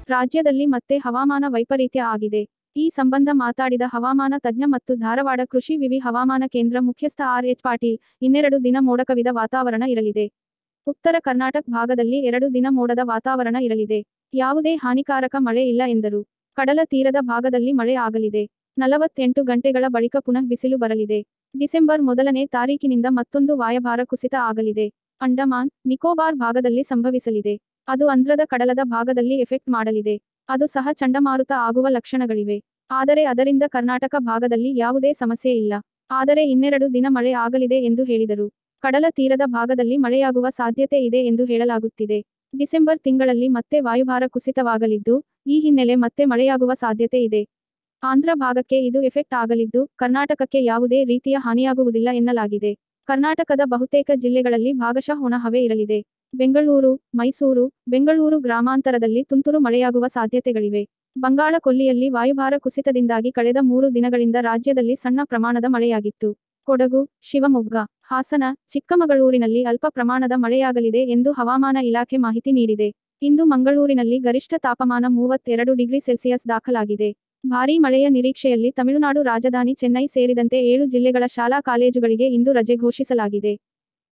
ರಾಜ್ಯದಲ್ಲಿ ಮತ್ತೆ ಹವಾಮಾನ ವೈಪರೀತ್ಯ ಆಗಿದೆ ಈ ಸಂಬಂಧ ಮಾತಾಡಿದ ಹವಾಮಾನ ತಜ್ಞ ಮತ್ತು ಧಾರವಾಡ ಕೃಷಿ ವಿವಿ ಹವಾಮಾನ ಕೇಂದ್ರ ಮುಖ್ಯಸ್ಥ ಆರ್ ಎಚ್ ಪಾಟೀಲ್ ಇನ್ನೆರಡು ದಿನ ಮೋಡ ಕವಿದ ವಾತಾವರಣ ಇರಲಿದೆ ಉತ್ತರ ಕರ್ನಾಟಕ ಭಾಗದಲ್ಲಿ ಎರಡು ದಿನ ಮೋಡದ ವಾತಾವರಣ ಇರಲಿದೆ ಯಾವುದೇ ಹಾನಿಕಾರಕ ಮಳೆ ಇಲ್ಲ ಎಂದರು ಕಡಲ ತೀರದ ಭಾಗದಲ್ಲಿ ಮಳೆ ಆಗಲಿದೆ ನಲವತ್ತೆಂಟು ಗಂಟೆಗಳ ಬಳಿಕ ಪುನಃ ಬಿಸಿಲು ಬರಲಿದೆ ಡಿಸೆಂಬರ್ ಮೊದಲನೇ ತಾರೀಕಿನಿಂದ ಮತ್ತೊಂದು ವಾಯಭಾರ ಕುಸಿತ ಆಗಲಿದೆ ಅಂಡಮಾನ್ ನಿಕೋಬಾರ್ ಭಾಗದಲ್ಲಿ ಸಂಭವಿಸಲಿದೆ ಅದು ಅಂಧ್ರದ ಕಡಲದ ಭಾಗದಲ್ಲಿ ಎಫೆಕ್ಟ್ ಮಾಡಲಿದೆ ಅದು ಸಹ ಚಂಡಮಾರುತ ಆಗುವ ಲಕ್ಷಣಗಳಿವೆ ಆದರೆ ಅದರಿಂದ ಕರ್ನಾಟಕ ಭಾಗದಲ್ಲಿ ಯಾವುದೇ ಸಮಸ್ಯೆ ಇಲ್ಲ ಆದರೆ ಇನ್ನೆರಡು ದಿನ ಮಳೆ ಆಗಲಿದೆ ಎಂದು ಹೇಳಿದರು ಕಡಲ ತೀರದ ಭಾಗದಲ್ಲಿ ಮಳೆಯಾಗುವ ಸಾಧ್ಯತೆ ಇದೆ ಎಂದು ಹೇಳಲಾಗುತ್ತಿದೆ ಡಿಸೆಂಬರ್ ತಿಂಗಳಲ್ಲಿ ಮತ್ತೆ ವಾಯುಭಾರ ಕುಸಿತವಾಗಲಿದ್ದು ಈ ಹಿನ್ನೆಲೆ ಮತ್ತೆ ಮಳೆಯಾಗುವ ಸಾಧ್ಯತೆ ಇದೆ ಆಂಧ್ರ ಭಾಗಕ್ಕೆ ಇದು ಎಫೆಕ್ಟ್ ಆಗಲಿದ್ದು ಕರ್ನಾಟಕಕ್ಕೆ ಯಾವುದೇ ರೀತಿಯ ಹಾನಿಯಾಗುವುದಿಲ್ಲ ಎನ್ನಲಾಗಿದೆ ಕರ್ನಾಟಕದ ಬಹುತೇಕ ಜಿಲ್ಲೆಗಳಲ್ಲಿ ಭಾಗಶಃ ಒಣಹವೆ ಇರಲಿದೆ ಬೆಂಗಳೂರು ಮೈಸೂರು ಬೆಂಗಳೂರು ಗ್ರಾಮಾಂತರದಲ್ಲಿ ತುಂತುರು ಮಳೆಯಾಗುವ ಸಾಧ್ಯತೆಗಳಿವೆ ಬಂಗಾಳ ಕೊಲ್ಲಿಯಲ್ಲಿ ವಾಯುಭಾರ ಕುಸಿತದಿಂದಾಗಿ ಕಳೆದ ಮೂರು ದಿನಗಳಿಂದ ರಾಜ್ಯದಲ್ಲಿ ಸಣ್ಣ ಪ್ರಮಾಣದ ಮಳೆಯಾಗಿತ್ತು ಕೊಡಗು ಶಿವಮೊಗ್ಗ ಹಾಸನ ಚಿಕ್ಕಮಗಳೂರಿನಲ್ಲಿ ಅಲ್ಪ ಪ್ರಮಾಣದ ಮಳೆಯಾಗಲಿದೆ ಎಂದು ಹವಾಮಾನ ಇಲಾಖೆ ಮಾಹಿತಿ ನೀಡಿದೆ ಇಂದು ಮಂಗಳೂರಿನಲ್ಲಿ ಗರಿಷ್ಠ ತಾಪಮಾನ ಮೂವತ್ತೆರಡು ಡಿಗ್ರಿ ಸೆಲ್ಸಿಯಸ್ ದಾಖಲಾಗಿದೆ ಭಾರೀ ಮಳೆಯ ನಿರೀಕ್ಷೆಯಲ್ಲಿ ತಮಿಳುನಾಡು ರಾಜಧಾನಿ ಚೆನ್ನೈ ಸೇರಿದಂತೆ ಏಳು ಜಿಲ್ಲೆಗಳ ಶಾಲಾ ಕಾಲೇಜುಗಳಿಗೆ ಇಂದು ರಜೆ ಘೋಷಿಸಲಾಗಿದೆ